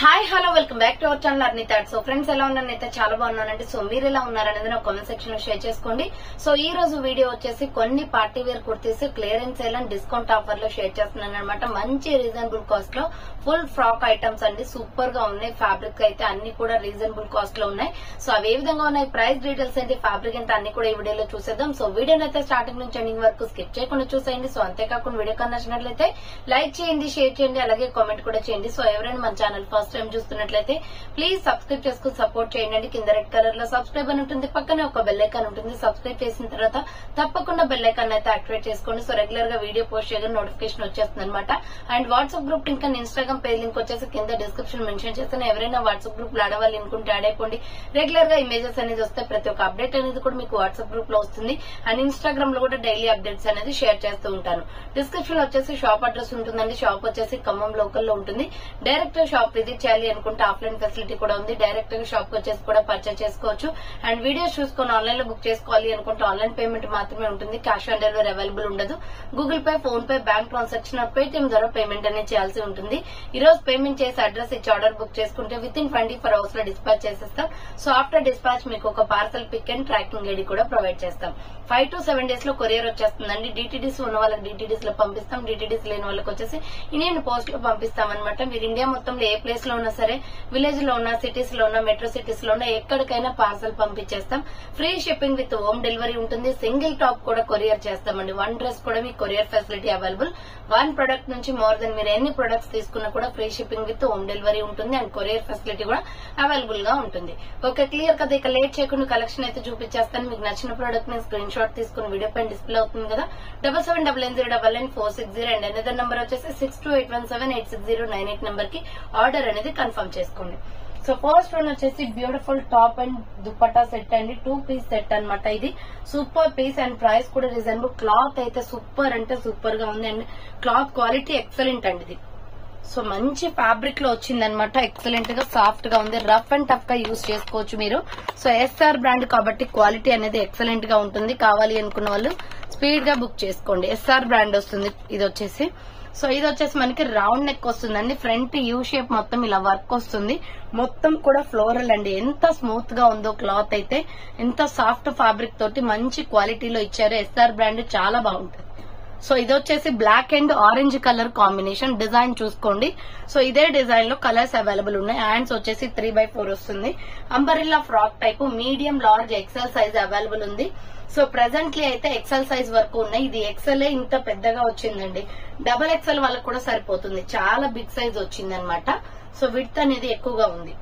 hi hello welcome back to our channel Arnitha so friends ఎలా ఉన్నారు అయితే చాలా బాగున్నానండి సో మీరు ఎలా ఉన్నారనేది నా కామెంట్ సెక్షన్ లో షేర్ చేసుకోండి సో ఈ రోజు వీడియో వచ్చేసి కొన్ని party wear kurtis clearance sale and discount offer లో షేర్ చేస్తున్నాను అనమాట మంచి రీజనబుల్ కాస్ట్ లో ఫుల్ ఫ్రాక్ ఐటమ్స్ అండి సూపర్ గా ఉన్నాయి ఫ్యాబ్రిక్ అయితే అన్ని కూడా రీజనబుల్ కాస్ట్ లో ఉన్నాయి సో అవి ఏ విధంగా ఉన్నాయి ప్రైస్ డీటెయిల్స్ ఏంటి ఫ్యాబ్రిక్ ఏంటి అన్ని కూడా ఈ వీడియోలో చూసేద్దాం సో వీడియోని అయితే స్టార్టింగ్ నుంచి ఎండింగ్ వరకు స్కిప్ చేయకుండా చూసేయండి సో అంతేకాకుండా వీడియో కన్నా నచ్చినట్లయితే లైక్ చేయండి షేర్ చేయండి అలాగే కామెంట్ కూడా చేయండి సో ఎవరైనా మన ఛానల్ ఫస్ట్ టైం చూస్తున్నట్లయితే ప్లీజ్ సబ్స్క్రైబ్ చేసుకుని సపోర్ట్ చేయండి కింద రెడ్ కలర్ లో సబ్స్క్రైబ్ అని ఉంటుంది పక్కనే ఒక బెల్ ఐకాన్ ఉంటుంది సబ్స్క్రైబ్ చేసిన తర్వాత తప్పకుండా బెల్ ఐకాన్ అయితే యాక్టివేట్ చేసుకోండి సో రెగ్యులర్ గా వీడియో పోస్ట్ చేయగానే నోటిఫికేషన్ వచ్చేస్తుంది అనమాట and WhatsApp group link and Instagram page link వచ్చేసి కింద డిస్క్రిప్షన్ మెన్షన్ చేస్తాను ఎవరైనా వాట్సాప్ గ్రూప్ లో ఆడవాలి అనుకుంటే యాడ్ అయిపోండి రెగ్యులర్ గా ఇమేజెస్ అనేది వస్తే ప్రతి ఒక్క అప్డేట్ అనేది కూడా మీకు వాట్సాప్ గ్రూప్ లో వస్తుంది అండ్ ఇన్స్టాగ్రామ్ లో కూడా డైలీ అప్డేట్స్ అనేది షేర్ చేస్తూ ఉంటాను డిస్క్రిప్షన్ లో వచ్చేసి షాప్ అడ్రస్ ఉంటుందండి షాప్ వచ్చేసి ఖమ్మం లోకల్ లో ఉంటుంది డైరెక్ట్ షాప్ విజిట్ చేయాలి అనుకుంటే ఆఫ్లైన్ ఫెసిలిటీ కూడా ఉంది డైరెక్ట్ గా షాప్ వచ్చేసి కూడా పర్చేస్ చేసుకోవచ్చు అండ్ వీడియోస్ చూసుకొని ఆన్లైన్ లో బుక్ చేసుకోవాలి అనుకుంటే ఆన్లైన్ పేమెంట్ మాత్రమే ఉంటుంది క్యాష్ ఆన్ డెలివరీ అవైలబుల్ ఉండదు Google Pay PhonePe bank transaction Paytm ద్వారా పేమెంట్ అనేది చేయాల్సి ఉంటుంది ఈ రోజు పేమెంట్ చేసి అడ్రస్ ఇచ్చి ఆర్డర్ బుక్ చేసుకుంటే within twenty four hours లో డిస్పాచ్ చేసేస్తాం సో ఆఫ్టర్ డిస్పాచ్ మీకు ఒక parcel pick and tracking ID కూడా ప్రొవైడ్ చేస్తాం ఫైవ్ టు సెవెన్ డేస్ లో కొరియర్ వచ్చేస్తుందండి డిటిడిస్ ఉన్న వాళ్ళకి డిటిడిస్ లో పంపిస్తాం డిటిడిస్ లేని వాళ్ళకి వచ్చేసి ఇండియన్ పోస్ట్ లో పంపిస్తాం అనమాట మీరు ఇండియా మొత్తంలో ఏ ప్లేస్ లో ఉన్నా సరే విలేజ్ లో ఉన్నా సిటీస్ లో ఉన్నా మెట్రో సిటీస్ లో ఉన్నా ఎక్కడికైనా పార్సల్ పంపించేస్తాం free shipping with home delivery ఉంటుంది సింగిల్ టాప్ కూడా కొరియర్ చేస్తామండి వన్ డ్రెస్ కూడా మీ courier facility available one product నుంచి మోర్ దెన్ మీరు ఎన్ని ప్రొడక్ట్స్ తీసుకున్నా కూడా free shipping with home delivery ఉంటుంది అండ్ కొరియర్ ఫెసిలిటీ కూడా అవైలబుల్ గా ఉంటుంది ఓకే క్లియర్ కదా ఇక లేట్ చేయకుండా కలెక్షన్ అయితే చూపించేస్తాను మీకు నచ్చిన ప్రోడక్ట్ ని స్క్రీన్ షాట్ తీసుకుని వీడియో పైన డిస్ప్లే అవుతుంది కదా double seven double nine zero double nine four six zero and another number వచ్చేసి six two eight one seven eight six zero nine eight number కి ఆర్డర్ అనేది కన్ఫర్మ్ చేసుకోండి so first one వచ్చేసి beautiful top and dupatta set అండి two piece set అన్నమాట ఇది super piece and price కూడా reasonable cloth అయితే సూపర్ అంటే సూపర్ గా ఉంది అండ్ క్లాత్ క్వాలిటీ ఎక్సలెంట్ అండి ఇది సో మంచి ఫ్యాబ్రిక్ లో వచ్చింది అనమాట ఎక్సలెంట్ గా సాఫ్ట్ గా ఉంది రఫ్ అండ్ టఫ్ గా యూజ్ చేసుకోవచ్చు మీరు సో ఎస్ఆర్ బ్రాండ్ కాబట్టి క్వాలిటీ అనేది ఎక్సలెంట్ గా ఉంటుంది కావాలి అనుకున్న వాళ్ళు స్పీడ్ గా బుక్ చేసుకోండి ఎస్ఆర్ బ్రాండ్ వస్తుంది ఇది వచ్చేసి సో ఇది వచ్చేసి మనకి రౌండ్ నెక్ వస్తుందండి ఫ్రంట్ యూ షేప్ మొత్తం ఇలా వర్క్ వస్తుంది మొత్తం కూడా ఫ్లోరల్ అండి ఎంత స్మూత్ గా ఉందో క్లాత్ అయితే ఎంత సాఫ్ట్ ఫ్యాబ్రిక్ తోటి మంచి క్వాలిటీలో ఇచ్చారు ఎస్ఆర్ బ్రాండ్ చాలా బాగుంటుంది సో ఇది వచ్చేసి black and orange colour combination design చూసుకోండి సో ఇదే డిజైన్ లో కలర్స్ అవైలబుల్ ఉన్నాయి హ్యాండ్స్ వచ్చేసి త్రీ బై ఫోర్ వస్తుంది umbrella frock type medium large XL size available ఉంది సో ప్రెసెంట్లీ అయితే ఎక్సెల్ సైజ్ వరకు ఉన్నాయి ఇది ఎక్సెల్ ఇంత పెద్దగా వచ్చిందండి డబల్ ఎక్సెల్ వాళ్ళకి కూడా సరిపోతుంది చాలా బిగ్ సైజ్ వచ్చింది అనమాట సో విడ్త్ అనేది ఎక్కువగా ఉంది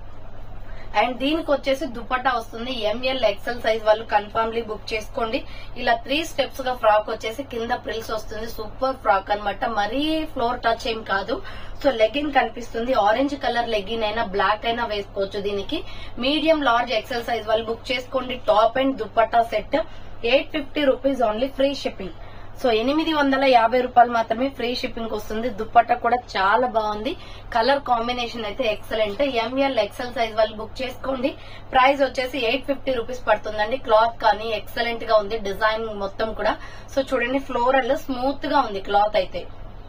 అండ్ దీనికి వచ్చేసి దుపట్టా వస్తుంది ఎంఎల్ ఎక్సెల్ సైజ్ వాళ్ళు కన్ఫర్మ్లీ బుక్ చేసుకోండి ఇలా త్రీ స్టెప్స్ గా ఫ్రాక్ వచ్చేసి కింద ప్రిల్స్ వస్తుంది సూపర్ ఫ్రాక్ అన్నమాట మరీ ఫ్లోర్ టచ్ ఏం కాదు సో లెగిన్ కనిపిస్తుంది ఆరెంజ్ కలర్ లెగిన్ అయినా బ్లాక్ అయినా వేసుకోవచ్చు దీనికి మీడియం లార్జ్ ఎక్సెల్ సైజ్ వాళ్ళు బుక్ చేసుకోండి top and dupatta set eight fifty rupees only free shipping so ఎనిమిది వందల యాభై రూపాయలు మాత్రమే ఫ్రీ షిప్పింగ్ వస్తుంది దుప్పట్ట కూడా చాలా బాగుంది కలర్ కాంబినేషన్ అయితే ఎక్సలెంట్ ఎంఎల్ ఎక్సెల్ సైజ్ వాళ్ళు బుక్ చేసుకోండి ప్రైస్ వచ్చేసి ఎయిట్ ఫిఫ్టీ రూపీస్ పడుతుందండి క్లాత్ కానీ ఎక్సలెంట్ గా ఉంది డిజైన్ మొత్తం కూడా సో చూడండి ఫ్లోరల్ స్మూత్ గా ఉంది క్లాత్ అయితే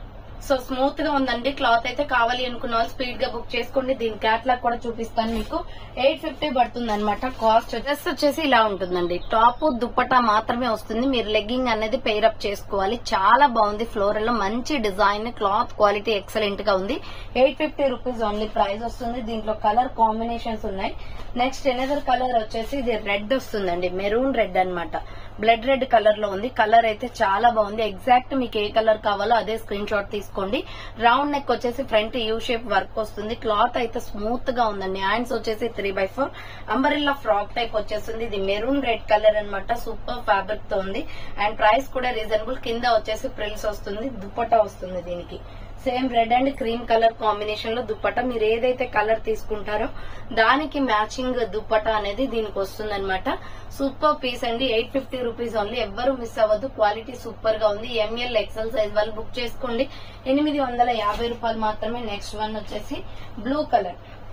సో స్మూత్ గా ఉందండి క్లాత్ అయితే కావాలి అనుకున్న వాళ్ళు స్పీడ్ గా బుక్ చేసుకోండి దీని క్యాట్లాగ్ కూడా చూపిస్తాను మీకు ఎయిట్ ఫిఫ్టీ పడుతుంది అనమాట కాస్ట్ డ్రెస్ వచ్చేసి ఇలా ఉంటుందండి టాప్ దుప్పటా మాత్రమే వస్తుంది మీరు లెగ్గింగ్ అనేది పెయిరప్ చేసుకోవాలి చాలా బాగుంది ఫ్లోరల్ లో మంచి డిజైన్ క్లాత్ క్వాలిటీ ఎక్సలెంట్ గా ఉంది eight fifty rupees only price వస్తుంది దీంట్లో కలర్ కాంబినేషన్స్ ఉన్నాయి నెక్స్ట్ ఎనదర్ కలర్ వచ్చేసి ఇది రెడ్ వస్తుందండి మెరూన్ రెడ్ అన్నమాట బ్లడ్ రెడ్ కలర్ లో ఉంది కలర్ అయితే చాలా బాగుంది ఎగ్జాక్ట్ మీకు ఏ కలర్ కావాలో అదే స్క్రీన్ షాట్ తీసుకోండి రౌండ్ నెక్ వచ్చేసి ఫ్రంట్ యూ షేప్ వర్క్ వస్తుంది క్లాత్ అయితే స్మూత్ గా ఉందండి హ్యాండ్స్ వచ్చేసి three by four umbrella frock type వచ్చేస్తుంది ఇది మెరూన్ రెడ్ కలర్ అన్నమాట సూపర్ ఫ్యాబ్రిక్ తో ఉంది అండ్ ప్రైస్ కూడా రీజనబుల్ కింద వచ్చేసి ప్రిల్స్ వస్తుంది దుప్పటా వస్తుంది దీనికి same red and cream colour combination లో దుప్పట మీరు ఏదైతే కలర్ తీసుకుంటారో దానికి మ్యాచింగ్ దుప్పట అనేది దీనికి వస్తుంది అనమాట సూపర్ పీస్ అండి ఎయిట్ ఫిఫ్టీ రూపీస్ ఓన్లీ ఎవ్వరు మిస్ అవ్వద్దు క్వాలిటీ సూపర్ గా ఉంది ఎంఎల్ ఎక్సెల్ సైజ్ వాళ్ళు బుక్ చేసుకోండి ఎనిమిది వందల యాభై రూపాయలు మాత్రమే నెక్స్ట్ వన్ వచ్చేసి బ్లూ కలర్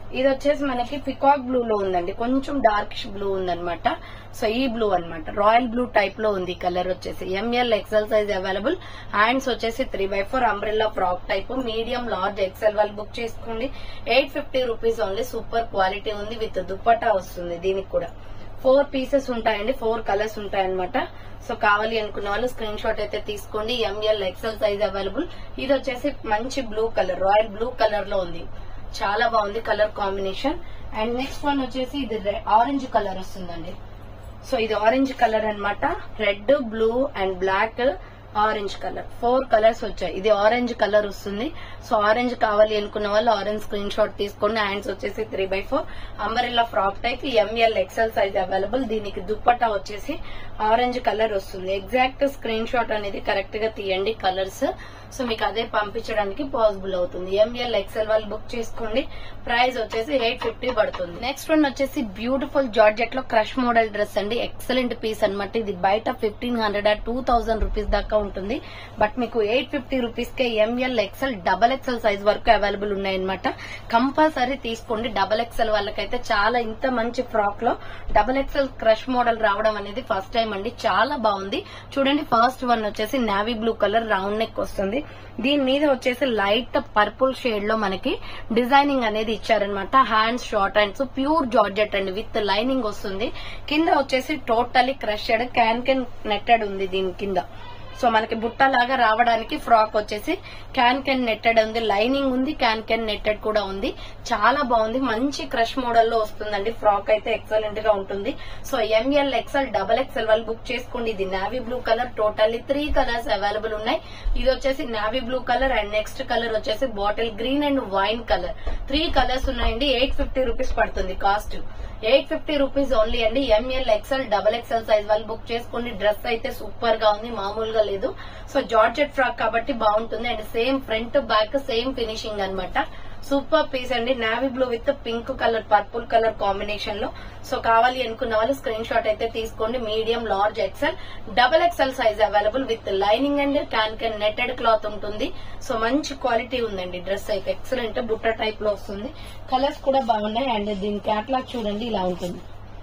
ఇది వచ్చేసి మనకి పికాక్ బ్లూ లో ఉందండి కొంచెం డార్కిష్ బ్లూ ఉందన్నమాట సో ఈ బ్లూ అన్నమాట రాయల్ బ్లూ టైప్ లో ఉంది కలర్ వచ్చేసి M L XL size available hands వచ్చేసి three by four umbrella frock type medium large XL వాళ్ళు బుక్ చేసుకోండి eight fifty rupees only super quality ఉంది విత్ దుప్పటా వస్తుంది దీనికి కూడా ఫోర్ పీసెస్ ఉంటాయండి ఫోర్ కలర్స్ ఉంటాయన్నమాట సో కావాలి అనుకున్న వాళ్ళు స్క్రీన్ షాట్ అయితే తీసుకోండి ఎంఎల్ ఎక్సెల్ సైజ్ అవైలబుల్ ఇది వచ్చేసి మంచి blue colour royal blue colour లో ఉంది చాలా బాగుంది colour combination and next one వచ్చేసి ఇది ఆరెంజ్ కలర్ వస్తుందండి సో ఇది ఆరెంజ్ కలర్ అన్నమాట red blue and black orange colour four colours వచ్చాయి ఇది ఆరెంజ్ కలర్ వస్తుంది సో ఆరెంజ్ కావాలి అనుకున్న వాళ్ళు ఆరెంజ్ స్క్రీన్ షాట్ తీసుకోండి హ్యాండ్స్ వచ్చేసి three by four umbrella frock type M L XL size available దీనికి దుప్పట్టా వచ్చేసి ఆరెంజ్ కలర్ వస్తుంది ఎగ్జాక్ట్ స్క్రీన్ షాట్ అనేది కరెక్ట్ గా తీయండి కలర్స్ సో మీకు అదే పంపించడానికి పాసిబుల్ అవుతుంది ఎంఎల్ ఎక్సెల్ వాళ్ళు బుక్ చేసుకోండి ప్రైస్ వచ్చేసి ఎయిట్ ఫిఫ్టీ పడుతుంది నెక్స్ట్ వన్ వచ్చేసి బ్యూటిఫుల్ జార్జెట్ లో క్రష్ మోడల్ డ్రెస్ అండి ఎక్సలెంట్ పీస్ అన్నమాట ఇది బయట fifteen hundred two thousand rupees దాకా ఉంటుంది బట్ మీకు ఎయిట్ ఫిఫ్టీ రూపీస్ కే M L XL double XL size వరకు అవైలబుల్ ఉన్నాయన్నమాట కంపల్సరీ తీసుకోండి డబల్ ఎక్సెల్ వాళ్ళకైతే చాలా ఇంత మంచి ఫ్రాక్ లో డబల్ ఎక్సెల్ క్రష్ మోడల్ రావడం అనేది ఫస్ట్ టైం అండి చాలా బాగుంది చూడండి ఫస్ట్ వన్ వచ్చేసి navy blue colour round neck వస్తుంది దీని మీద వచ్చేసి లైట్ పర్పుల్ షేడ్ లో మనకి డిజైనింగ్ అనేది ఇచ్చారనమాట hands short hands pure georgette అండి విత్ లైనింగ్ వస్తుంది కింద వచ్చేసి totally crushed can can netted ఉంది దీని కింద సో మనకి బుట్టలాగా రావడానికి ఫ్రాక్ వచ్చేసి క్యాన్ కెన్ నెట్టెడ్ ఉంది లైనింగ్ ఉంది క్యాన్ కెన్ నెట్టెడ్ కూడా ఉంది చాలా బాగుంది మంచి క్రష్ మోడల్ లో వస్తుందండి ఫ్రాక్ అయితే ఎక్సలెంట్ గా ఉంటుంది so M L XL double XL వాళ్ళు బుక్ చేసుకోండి ఇది navy blue colour totally three colours available ఉన్నాయి ఇది వచ్చేసి navy blue colour and next colour వచ్చేసి bottle green and wine colour three colours ఉన్నాయండి ఎయిట్ ఫిఫ్టీ రూపీస్ పడుతుంది cost eight fifty rupees only అండి M L XL double XL size వాళ్ళు book చేసుకోండి dress అయితే సూపర్ గా ఉంది మామూలుగా లేదు సో జార్జెట్ ఫ్రాక్ కాబట్టి బాగుంటుంది and same front back same finishing అన్నమాట సూపర్ పీస్ అండి navy blue with pink colour purple colour combination లో సో కావాలి అనుకున్న వాళ్ళు స్క్రీన్ షాట్ అయితే తీసుకోండి medium large XL double XL size available with lining and can can netted cloth ఉంటుంది so మంచి క్వాలిటీ ఉందండి డ్రెస్ అయితే ఎక్సలెంట్ బుట్ట టైప్ లో వస్తుంది కలర్స్ కూడా బాగున్నాయి అండ్ దీని క్యాట్లాగ్ చూడండి ఇలా ఉంటుంది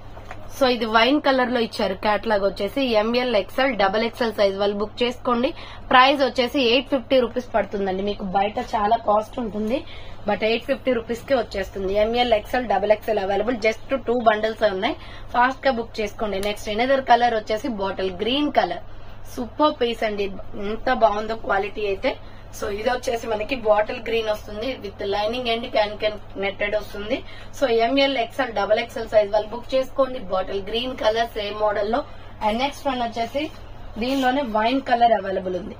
సో ఇది వైన్ కలర్ లో ఇచ్చారు క్యాట్లాగ్ వచ్చేసి M L XL double XL size వాళ్ళు బుక్ చేసుకోండి ప్రైస్ వచ్చేసి ఎయిట్ ఫిఫ్టీ రూపీస్ పడుతుందండి మీకు బయట చాలా కాస్ట్ ఉంటుంది బట్ ఎయిట్ ఫిఫ్టీ రూపీస్ కి వచ్చేస్తుంది M L XL double XL available just two bundles ఉన్నాయి ఫాస్ట్ గా బుక్ చేసుకోండి నెక్స్ట్ ఎనదర్ కలర్ వచ్చేసి bottle green colour super piece అండి ఎంత బాగుందో క్వాలిటీ అయితే సో ఇది వచ్చేసి మనకి బాటిల్ గ్రీన్ వస్తుంది with lining and can can netted వస్తుంది so M L XL double XL size వాళ్ళు బుక్ చేసుకోండి bottle green colour same model లో అండ్ నెక్స్ట్ వన్ వచ్చేసి దీనిలోనే వైన్ కలర్ అవైలబుల్ ఉంది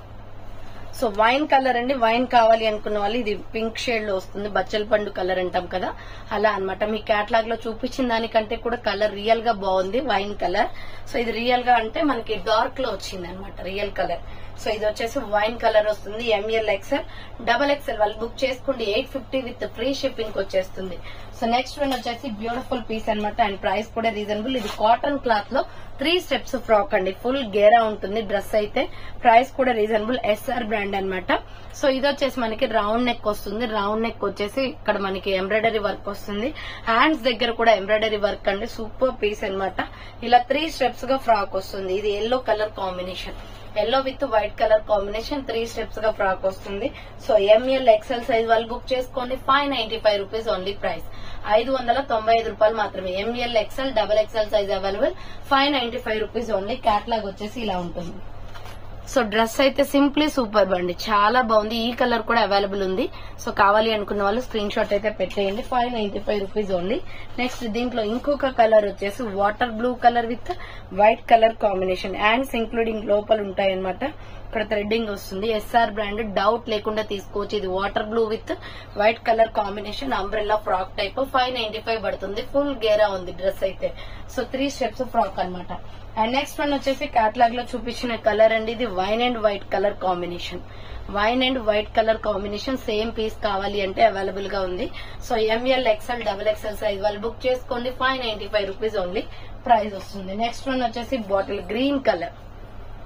సో వైన్ కలర్ అండి వైన్ కావాలి అనుకున్న వాళ్ళు ఇది పింక్ షేడ్ లో వస్తుంది బచ్చల పండు కలర్ అంటాం కదా అలా అన్నమాట మీ క్యాట్లాగ్ లో చూపించిన దానికంటే కూడా కలర్ రియల్ గా బాగుంది వైన్ కలర్ సో ఇది రియల్ గా అంటే మనకి డార్క్ లో వచ్చింది అనమాట రియల్ కలర్ సో ఇది వచ్చేసి వైన్ కలర్ వస్తుంది ఎంఎల్ ఎక్సెల్ డబల్ ఎక్సెల్ వాళ్ళు బుక్ చేసుకోండి eight fifty with free shipping వచ్చేస్తుంది సో నెక్స్ట్ వన్ వచ్చేసి బ్యూటిఫుల్ పీస్ అన్నమాట అండ్ ప్రైస్ కూడా రీజనబుల్ ఇది కాటన్ క్లాత్ లో త్రీ స్టెప్స్ ఫ్రాక్ అండి ఫుల్ గేరా ఉంటుంది డ్రెస్ అయితే ప్రైస్ కూడా రీజనబుల్ ఎస్ఆర్ బ్రాండ్ అన్నమాట సో ఇది వచ్చేసి మనకి రౌండ్ నెక్ వస్తుంది రౌండ్ నెక్ వచ్చేసి ఇక్కడ మనకి ఎంబ్రాయిడరీ వర్క్ వస్తుంది హ్యాండ్స్ దగ్గర కూడా ఎంబ్రాయిడరీ వర్క్ అండి సూపర్ పీస్ అన్నమాట ఇలా త్రీ స్టెప్స్ గా ఫ్రాక్ వస్తుంది ఇది yellow colour combination yellow with white colour combination three steps గా ఫ్రాక్ వస్తుంది సో ఎంఎల్ ఎక్సెల్ సైజ్ వాళ్ళు బుక్ చేసుకోండి five ninety five rupees only price ఐదు వందల తొంభై ఐదు రూపాయలు మాత్రమే M L XL double XL size available five ninety five rupees only catalogue వచ్చేసి ఇలా ఉంటుంది సో డ్రెస్ అయితే సింప్లీ సూపర్ అండి చాలా బాగుంది ఈ కలర్ కూడా అవైలబుల్ ఉంది సో కావాలి అనుకున్న వాళ్ళు స్క్రీన్ షాట్ అయితే పెట్టేయండి five ninety five rupees only next దీంట్లో ఇంకొక కలర్ వచ్చేసి water blue colour with white colour combination hands including లోపల ఉంటాయి అనమాట ఇక్కడ థ్రెడ్డింగ్ వస్తుంది ఎస్ఆర్ బ్రాండ్ డౌట్ లేకుండా తీసుకోవచ్చు ఇది water blue with white colour combination umbrella frock type five ninety five పడుతుంది ఫుల్ గేరా ఉంది డ్రెస్ అయితే సో త్రీ స్టెప్స్ ఫ్రాక్ అన్నమాట అండ్ నెక్స్ట్ వన్ వచ్చేసి క్యాట్లాగ్ లో చూపించిన కలర్ అండి ఇది wine and white colour combination wine and white colour combination same piece కావాలి అంటే అవైలబుల్ గా ఉంది so M L XL double XL size వాళ్ళు బుక్ చేసుకోండి five ninety five rupees only price వస్తుంది నెక్స్ట్ వన్ వచ్చేసి bottle green colour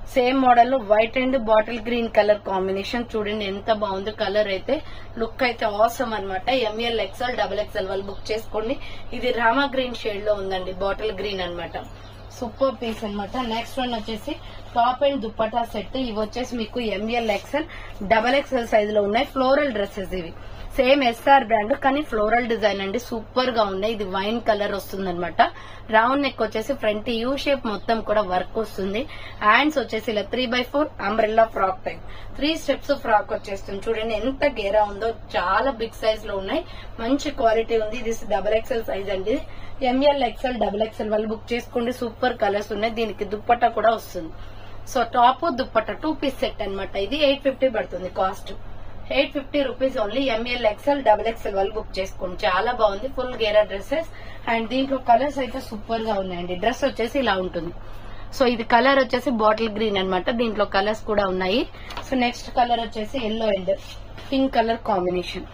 same model white and bottle green colour combination చూడండి ఎంత బాగుంది కలర్ అయితే లుక్ అయితే ఆసమ్ అనమాట ఎంఎల్ ఎక్స్ఎల్ డబుల్ ఎక్స్ఎల్ వాళ్ళు బుక్ చేసుకోండి ఇది రామా గ్రీన్ షేడ్ లో ఉందండి బాటిల్ గ్రీన్ అన్నమాట సూపర్ పీస్ అన్నమాట నెక్స్ట్ వన్ వచ్చేసి టాప్ అండ్ దుప్పటా సెట్ ఇవి వచ్చేసి మీకు M L XL double XL size లో ఉన్నాయి ఫ్లోరల్ డ్రెస్సెస్ ఇవి సేమ్ ఎస్ఆర్ బ్రాండ్ కానీ ఫ్లోరల్ డిజైన్ అండి సూపర్ గా ఉన్నాయి ఇది వైన్ కలర్ వస్తుంది అనమాట రౌండ్ నెక్ వచ్చేసి ఫ్రంట్ యూ షేప్ మొత్తం కూడా వర్క్ వస్తుంది హ్యాండ్స్ వచ్చేసి ఇలా three by four umbrella frock type three steps frock వచ్చేస్తుంది చూడండి ఎంత గేరా ఉందో చాలా బిగ్ సైజ్ లో ఉన్నాయి మంచి క్వాలిటీ ఉంది ఇది డబల్ ఎక్స్ఎల్ సైజ్ అండి ఎంఎల్ ఎక్స్ఎల్ డబల్ ఎక్స్ఎల్ వాళ్ళు బుక్ చేసుకోండి సూపర్ కలర్స్ ఉన్నాయి దీనికి దుప్పట్టా కూడా వస్తుంది so top dupatta two piece set అన్నమాట ఇది ఎయిట్ ఫిఫ్టీ పడుతుంది cost eight fifty rupees only M L XL double XL వాళ్ళు బుక్ చేసుకోండి చాలా బాగుంది ఫుల్ గేరా డ్రెస్సెస్ అండ్ దీంట్లో కలర్స్ అయితే సూపర్ గా ఉన్నాయండి డ్రెస్ వచ్చేసి ఇలా ఉంటుంది సో ఇది కలర్ వచ్చేసి బాటిల్ గ్రీన్ అన్నమాట దీంట్లో కలర్స్ కూడా ఉన్నాయి సో నెక్స్ట్ కలర్ వచ్చేసి yellow and pink colour combination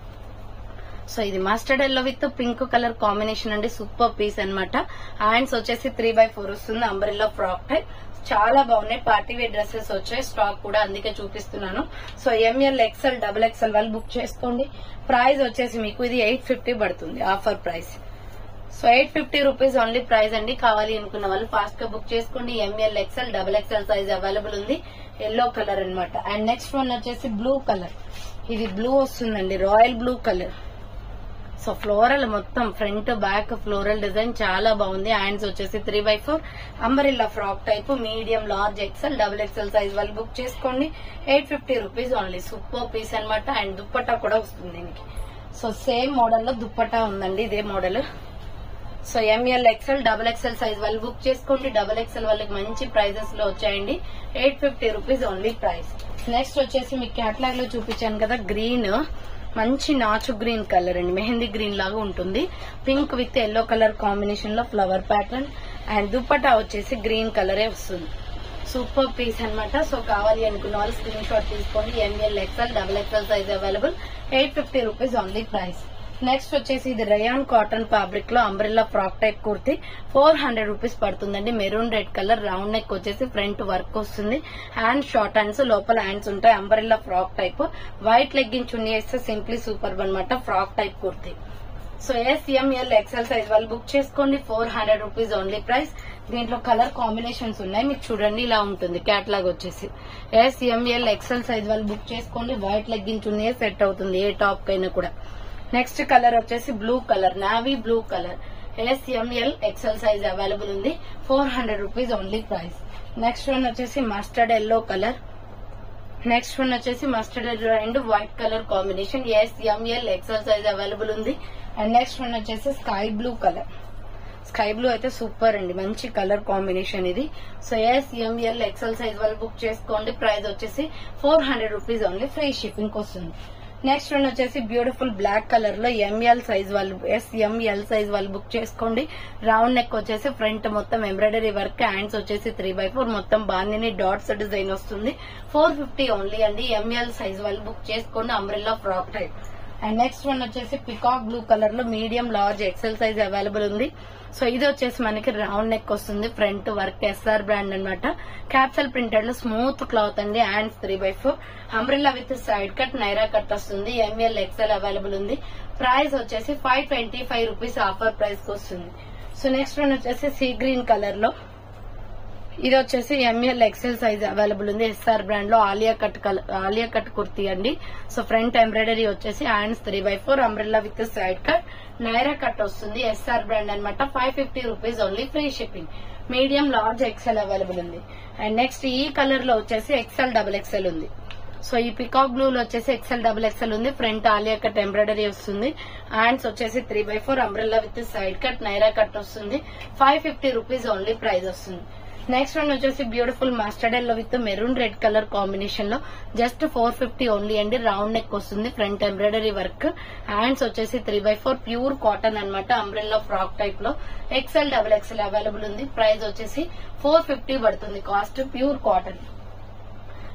so ఇది mustard yellow with pink colour combination అండి సూపర్ పీస్ అన్నమాట హ్యాండ్స్ వచ్చేసి త్రీ బై ఫోర్ వస్తుంది అంబ్రెల్లా ఫ్రాక్ టైప్ చాలా బాగున్నాయి పార్టీ వేర్ డ్రెస్సెస్ వచ్చాయి స్టాక్ కూడా అందుకే చూపిస్తున్నాను so M L XL double XL వాళ్ళు బుక్ చేసుకోండి ప్రైస్ వచ్చేసి మీకు ఇది ఎయిట్ ఫిఫ్టీ పడుతుంది offer price so eight fifty rupees only price అండి కావాలి అనుకున్న వాళ్ళు ఫాస్ట్ గా బుక్ చేసుకోండి M L XL double XL size available ఉంది ఎల్లో కలర్ అన్నమాట అండ్ నెక్స్ట్ వన్ వచ్చేసి బ్లూ కలర్ ఇది బ్లూ వస్తుందండి royal blue colour so floral మొత్తం ఫ్రంట్ బ్యాక్ ఫ్లోరల్ డిజైన్ చాలా బాగుంది హ్యాండ్స్ వచ్చేసి three by four umbrella frock type medium large XL double XL size వాళ్ళు బుక్ చేసుకోండి eight fifty rupees only super piece అన్నమాట and dupatta కూడా వస్తుంది దీనికి సో సేమ్ మోడల్ లో దుప్పట్టా ఉందండి ఇదే model so M L XL double XL size వాళ్ళు బుక్ చేసుకోండి డబుల్ ఎక్స్ఎల్ వాళ్ళకి మంచి ప్రైజెస్ లో వచ్చాయండి eight fifty rupees only price next వచ్చేసి మీకు క్యాటలాగ్ లో చూపించాను కదా గ్రీన్ మంచి నాచు గ్రీన్ కలర్ అండి మెహందీ గ్రీన్ లాగా ఉంటుంది pink with yellow colour combination లో ఫ్లవర్ ప్యాటర్న్ అండ్ దుప్పటా వచ్చేసి గ్రీన్ కలరే వస్తుంది సూపర్ పీస్ అన్నమాట సో కావాలి అనుకున్న వాళ్ళు స్క్రీన్ షాట్ తీసుకోండి M L XL double XL size available eight fifty rupees only price next వచ్చేసి ఇది రయాన్ కాటన్ ఫ్యాబ్రిక్ లో umbrella frock type kurti four hundred రూపీస్ పడుతుందండి maroon red colour round neck వచ్చేసి ఫ్రంట్ వర్క్ వస్తుంది హ్యాండ్ షార్ట్ హ్యాండ్స్ లోపల hands ఉంటాయి umbrella frock type white legging chunni వేస్తే సింప్లీ సూపర్ అనమాట frock type kurti so S M L XL size వాళ్ళు బుక్ చేసుకోండి four hundred rupees only price దీంట్లో కలర్ కాంబినేషన్స్ ఉన్నాయి మీకు చూడండి ఇలా ఉంటుంది క్యాట్లాగ్ వచ్చేసి ఎస్ఎంఎల్ ఎక్సెల్ సైజ్ వాళ్ళు బుక్ చేసుకోండి వైట్ లెగ్గించున్నే సెట్ అవుతుంది ఏ టాప్ కైనా కూడా నెక్స్ట్ కలర్ వచ్చేసి blue colour navy blue colour S M L XL size available ఉంది four hundred rupees only price next one వచ్చేసి mustard yellow colour next one వచ్చేసి mustard yellow and white colour combination S M L XL size available ఉంది and next one వచ్చేసి sky blue colour sky blue అయితే super అండి మంచి colour combination ఇది so S M L XL size వాళ్ళు book చేసుకోండి price వచ్చేసి four hundred rupees only free shipping వస్తుంది నెక్స్ట్ వన్ వచ్చేసి బ్యూటిఫుల్ బ్లాక్ కలర్ లో ఎంఎల్ సైజ్ వాళ్ళు ఎస్ ఎంఎల్ సైజ్ వాళ్ళు బుక్ చేసుకోండి రౌండ్ నెక్ వచ్చేసి ఫ్రంట్ మొత్తం ఎంబ్రాయిడరీ వర్క్ హ్యాండ్స్ వచ్చేసి త్రీ బై ఫోర్ మొత్తం బాగానే డాట్స్ డిజైన్ వస్తుంది ఫోర్ ఫిఫ్టీ ఓన్లీ అండి ఎంఎల్ సైజ్ వాళ్ళు బుక్ చేసుకోండి umbrella frock type and next one వచ్చేసి పికాక్ బ్లూ కలర్ లో medium large XL size available ఉంది సో ఇది వచ్చేసి మనకి రౌండ్ నెక్ వస్తుంది ఫ్రంట్ వర్క్ ఎస్ఆర్ బ్రాండ్ అన్నమాట క్యాప్సల్ ప్రింటెడ్ లో స్మూత్ క్లాత్ అండి hands three by four umbrella with side cut Naira cut వస్తుంది ఎంఎల్ ఎక్సెల్ అవైలబుల్ ఉంది ప్రైస్ వచ్చేసి five twenty five rupees offer price కి వస్తుంది సో నెక్స్ట్ వన్ వచ్చేసి సీ గ్రీన్ కలర్ లో ఇది వచ్చేసి ఎంఎల్ ఎక్సెల్ సైజ్ అవైలబుల్ ఉంది ఎస్ఆర్ బ్రాండ్ లో Alia cut colour Alia cut kurti అండి సో ఫ్రంట్ ఎంబ్రాయిడరీ వచ్చేసి hands three by four umbrella with side cut Naira cut వస్తుంది ఎస్ఆర్ బ్రాండ్ అనమాట five fifty rupees only free shipping medium large XL available ఉంది and next ఈ colour లో వచ్చేసి XL double XL ఉంది so ఈ peacock blue లో వచ్చేసి ఎక్సెల్ డబుల్ ఎక్సెల్ ఉంది ఫ్రంట్ ఆలియా కట్ ఎంబ్రాయిడరీ వస్తుంది హ్యాండ్స్ వచ్చేసి three by four umbrella with side cut Naira cut వస్తుంది five fifty rupees only price వస్తుంది నెక్స్ట్ వన్ వచ్చేసి beautiful mustard yellow with maroon red colour combination లో just four fifty only అండి round neck వస్తుంది front embroidery work hands వచ్చేసి three by four pure cotton అనమాట umbrella frock type లో XL double XL available ఉంది price వచ్చేసి four fifty పడుతుంది cost pure cotton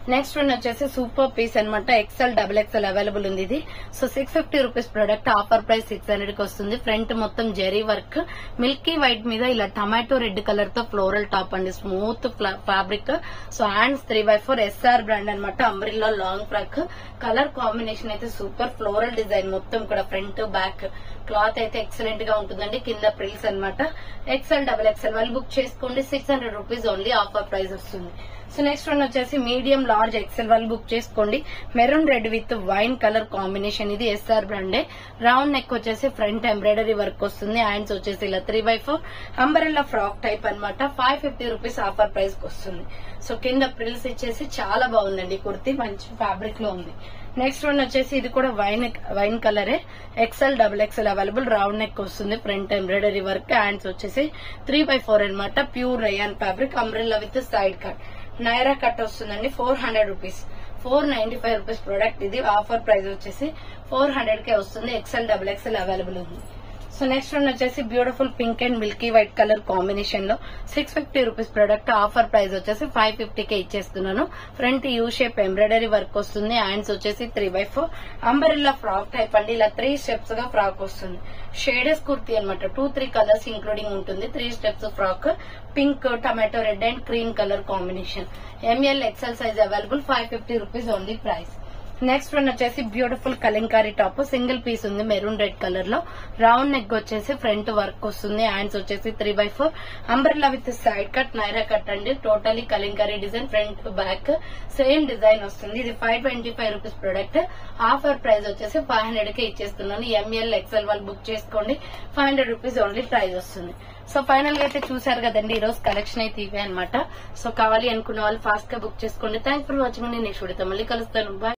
next one వచ్చేసి సూపర్ పీస్ అనమాట ఎక్సెల్ డబుల్ ఎక్సెల్ అవైలబుల్ ఉంది ఇది so six fifty rupees product offer price six hundred కి వస్తుంది ఫ్రంట్ మొత్తం జెరీ వర్క్ మిల్కీ వైట్ మీద ఇలా టమాటో రెడ్ కలర్ తో ఫ్లోరల్ టాప్ అండి smooth fabric so hands three by four S R brand అనమాట umbrella long frock colour combination అయితే super floral design మొత్తం కూడా ఫ్రంట్ బ్యాక్ క్లాత్ అయితే ఎక్సలెంట్ గా ఉంటుందండి కింద ప్రిల్స్ అనమాట ఎక్సెల్ డబుల్ ఎక్సెల్ వాళ్ళు బుక్ చేసుకోండి six hundred rupees only offer price వస్తుంది సో నెక్స్ట్ వన్ వచ్చేసి మీడియం లార్జ్ ఎక్సెల్ వాళ్ళు బుక్ చేసుకోండి maroon red with wine colour combination ఇది ఎస్ఆర్ బ్రాండే రౌండ్ నెక్ వచ్చేసి ఫ్రంట్ ఎంబ్రాయిడరీ వర్క్ వస్తుంది హ్యాండ్స్ వచ్చేసి ఇలా three by four umbrella frock type అనమాట five fifty rupees offer price కి వస్తుంది సో కింద ప్రిల్స్ ఇచ్చేసి చాలా బాగుందండి కుర్తీ మంచి ఫ్యాబ్రిక్ లో ఉంది నెక్స్ట్ వన్ వచ్చేసి ఇది కూడా వైన్ వైన్ కలరే XL double XL available round neck వస్తుంది ఫ్రంట్ ఎంబ్రాయిడరీ వర్క్ హ్యాండ్స్ వచ్చేసి త్రీ బై ఫోర్ అనమాట pure rayon fabric umbrella with side cut Naira cut వస్తుందండి four hundred rupees four ninety five rupees product ఇది offer price వచ్చేసి four hundred కే వస్తుంది XL double XL available ఉంది so next one వచ్చేసి beautiful pink and milky white colour combination లో six fifty rupees product offer price వచ్చేసి five fifty కే ఇచ్చేస్తున్నాను front U shape embroidery work వస్తుంది హ్యాండ్స్ వచ్చేసి three by four umbrella frock type అండి ఇలా త్రీ స్టెప్స్ గా ఫ్రాక్ వస్తుంది షేడెస్ కుర్తీ అనమాట టూ త్రీ కలర్స్ ఇంక్లూడింగ్ ఉంటుంది three steps frock pink tomato red and cream colour combination M L XL size available five fifty rupees only price next one వచ్చేసి beautiful Kalamkari top single piece ఉంది maroon red colour లో round neck వచ్చేసి front work వస్తుంది hands వచ్చేసి three by four umbrella with side cut Naira cut అండి totally Kalamkari design front back same design వస్తుంది ఇది five twenty five rupees product offer price వచ్చేసి five hundred కి ఇచ్చేస్తున్నాను ఎంఎల్ ఎక్సెల్ వాళ్ళు బుక్ చేసుకోండి five hundred rupees only price వస్తుంది so final గా అయితే చూసారు కదండి ఈ రోజు కలెక్షన్ అయితే ఇవే అనమాట సో కావాలి అనుకున్న వాళ్ళు ఫాస్ట్ గా బుక్ చేసుకోండి థ్యాంక్ ఫర్ వాచింగ్ నేను నెక్స్ట్ మళ్ళీ కలుస్తాను బాయ్